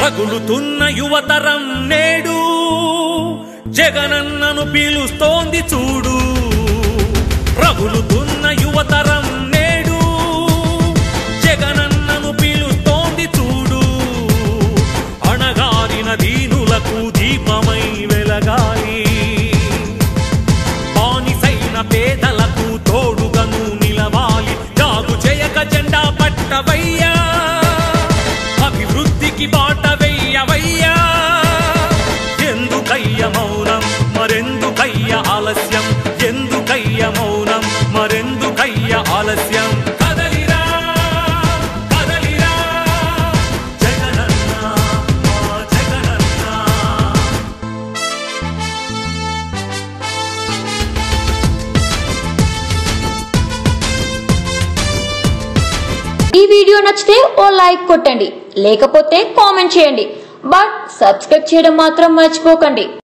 రగులుతున్న యువతరం నేడు జగనన్నను పీలుస్తోంది చూడు రగులుతున్న యువతరం నేడు జగనన్నను పీలుస్తోంది చూడు అణగారిన దీనులకు దీపమై వెలగాలి బానిసైన పేదలకు తోడుగను నిలవాలి జాగు చేయక జెండా పట్టవయ్యా అభివృద్ధికి బాట వెయ్యవయ్యా ఎందుకయ్య మౌనం మరెందుకయ్య ఆలస్యం ఎందుకయ్య మౌనం మరెందుకయ్య ఆలస్యం కదలిరా కదలిరా జగనన్న మా జగనన్న ఈ వీడియో నచ్చితే ఓ లైక్ కొట్టండి లేకపోతే కామెంట్ చేయండి బట్ సబ్స్క్రైబ్ చేయడం మాత్రం మర్చిపోకండి